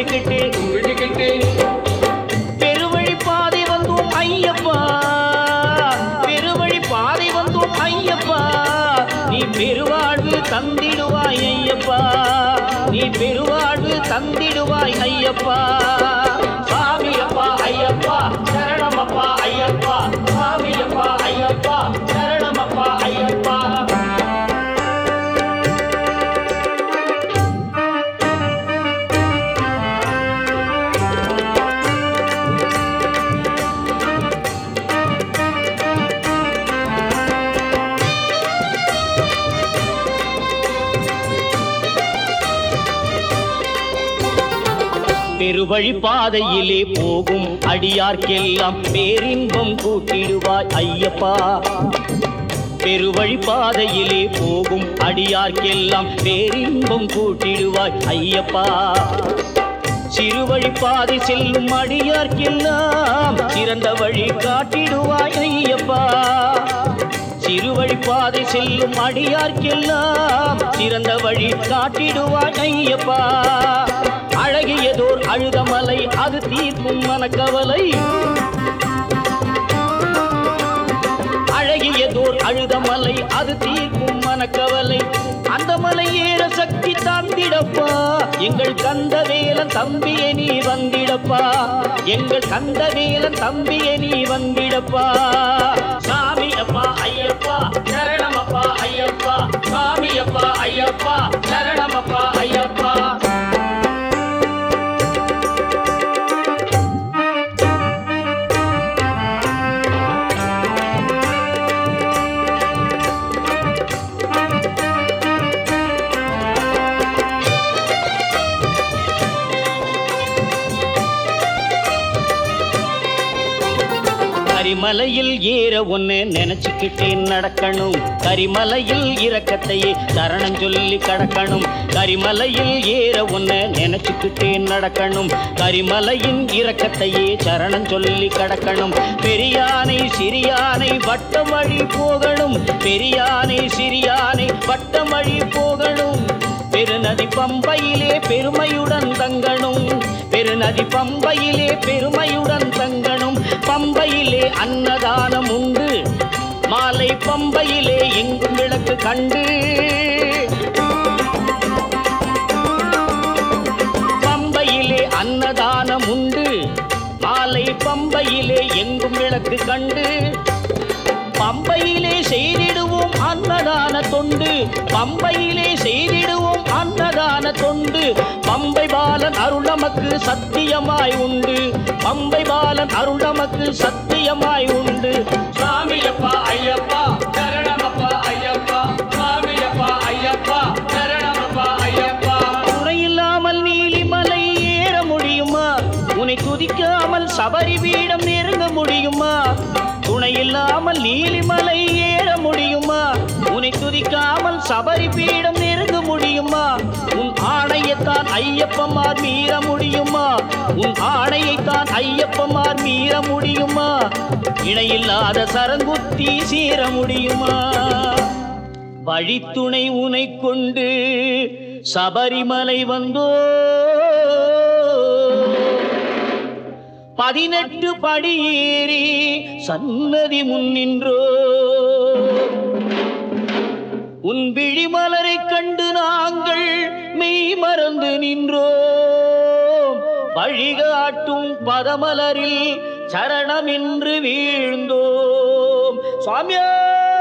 கும்பிட்டுக்கிட்டு கும்பிட்டுக்கிட்டு பெருவழி பாதை வந்தோம் ஐயப்பா பெருவழி பாதை வந்தோம் ஐயப்பா நீ பெருவாழ்வு தந்திடுவாய் ஐயப்பா நீ பெருவாழ்வு தந்திடுவாய் ஐயப்பா சாமியப்பா ஐயப்பா சரணமப்பா ஐயப்பா சாமியப்பா ஐயப்பா சரணமப்பா ஐயப்பா பெருவழி பாதையிலே போகும் அடியார்க்கெல்லாம் பேரின்பம் கூட்டிடுவாய் ஐயப்பா பெருவழி பாதையிலே போகும் அடியார்க்கெல்லாம் பேரின்பம் கூட்டிடுவாய் ஐயப்பா சிறுவழி பாதை செல்லும் அடியார்க்கெல்லாம் சிறந்த வழி காட்டிடுவாய் ஐயப்பா சிறுவழி பாதை செல்லும் அடியார்க்கெல்லாம் சிறந்த வழி காட்டிடுவாய் ஐயப்பா அழகியதோர் அழுதமலை அது தீர்க்கும் மனக்கவலை அழகியதோர் அழுதமலை அது தீர்க்கும் மனக்கவலை அந்த மலை ஏற சக்தி தந்திடப்பா எங்கள் கந்தவேலன் தம்பியை நீ வந்திடப்பா எங்கள் கந்தவேலன் தம்பியை நீ வந்திடப்பா சாமி அப்பா ஐயப்பா சரணமப்பா ஐயப்பா சாமி அப்பா ஐயப்பா சரணமப்பா ஐயப்பா கரிமலையில் ஏற ஒன்னு நினைச்சுக்கிட்டே நடக்கணும் கரிமலையில் இறக்கத்தையே சரணம் சொல்லி கடக்கணும் கரிமலையில் ஏற ஒன்னு நினைச்சுக்கிட்டே நடக்கணும் கரிமலையின் இறக்கத்தையே சரணம் சொல்லி கடக்கணும் பெரியானை சிறியானை வட்டம் வழி போகணும் பெரியானை சிறியானை வட்டம் வழி போகணும் பெருநதி பம்பையிலே பெருமையுடன் தங்கணும் பெருநதி பம்பையிலே பெருமையுடன் தங்கணும் பம்பையிலே அன்னதானம் உண்டு மாலை பம்பையிலே எங்கும் விளக்கு கண்டு பம்பையிலே அன்னதானம் உண்டு மாலை பம்பையிலே எங்கும் விளக்கு கண்டு பம்பையிலே செய்திடுவோம் அன்னதான தொண்டு பம்பையிலே செய்திடுவோம் அன்னதான தொண்டு பம்பை பாலன் அருள் நமக்கு சத்தியமாய் உண்டு பம்பை பாலன் அருள் நமக்கு சத்தியமாய் உண்டு சாமியப்பா ஐயப்பா சரணமப்பா ஐயப்பா சாமியப்பா ஐயப்பா சரணமப்பா ஐயப்பா துணையில்லாமல் நீலிமலை ஏற முடியுமா உன்னை துதிக்காமல் சபரி பீடம் நெருங்க முடியுமா துணையில்லாமல் நீலிமலை ஏற முடியுமா உன்னை துதிக்காமல் சபரி பீடம் நெருங்க முடியுமா உன் ஆணையத்தான் ஐயப்பமார் மீற முடியுமா உன் ஆணையைத்தான் ஐயப்பமார் மீற முடியுமா இணையில்லாத சரங்குத்தி சீர முடியுமா வழித்துணை உனை கொண்டு சபரிமலை வந்தோ பதினெட்டு படியேறி சன்னதி முன்னின்றோ உன் விழிமலரை கண்டு நாங்கள் மெய் மறந்து நின்றோம் வழிகாட்டும் பதமலரில் சரணமின்று வீழ்ந்தோம் சுவாமியே